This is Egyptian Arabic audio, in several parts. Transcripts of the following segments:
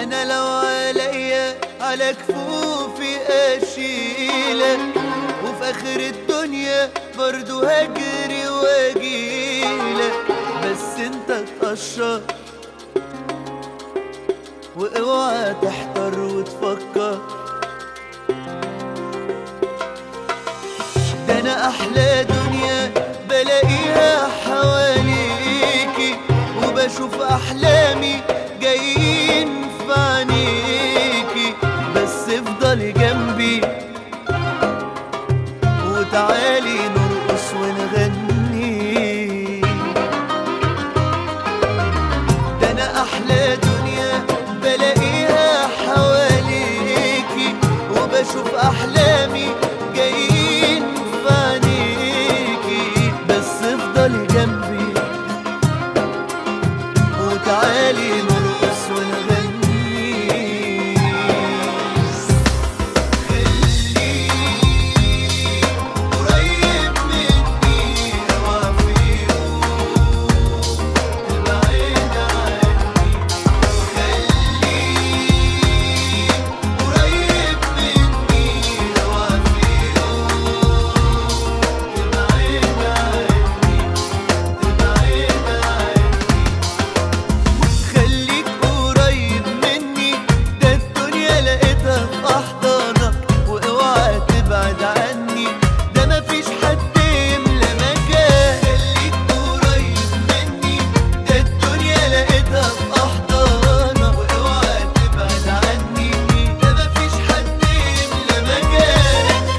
انا لو عليا على كفوفي اشيلك وفي اخر الدنيا برضو هجري واجيلك بس انت تقشر واوعى تحتار وتفكر ده انا احلى دنيا بلاقيها حواليكي وبشوف احلامي جايين في عينيكي بس افضلي جنبي وتعالي نرقص ونغني ده انا احلى دنيا بلاقيها حواليكي وبشوف احلامي جايين في عينيكي بس افضلي جنبي وتعالي نرقص ونغني خليك قريب مني اوعى في يوم تبعد عني خليك قريب مني اوعى في يوم تبعد عني تبعد عني خليك قريب مني ده الدنيا لقيتها في احضانك واوعى تبعد عني ده مفيش حد يملى مكان خليك قريب مني ده الدنيا لقيتها في احضانك واوعى تبعد عني ده مفيش حد يملى مكانك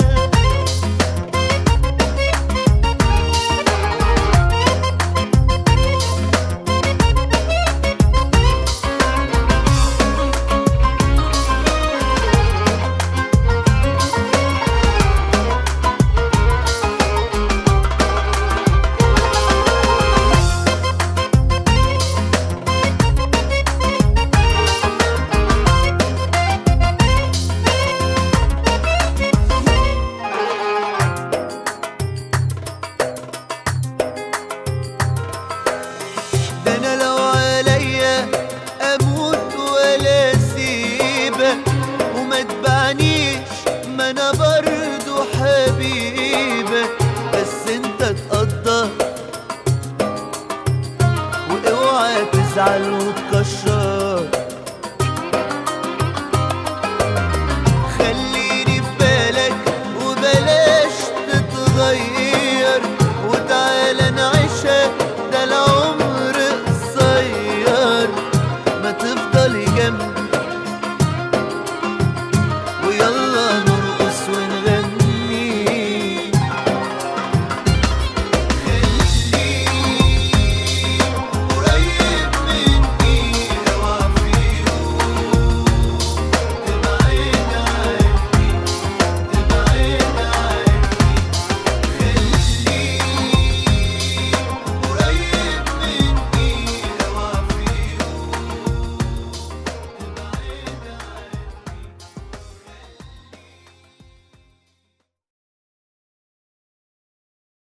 ده انا لو عليا اموت ولا اسيبك وما تبعنيش ما انا برضو حبيبك بس انت تقدر واوعى تزعل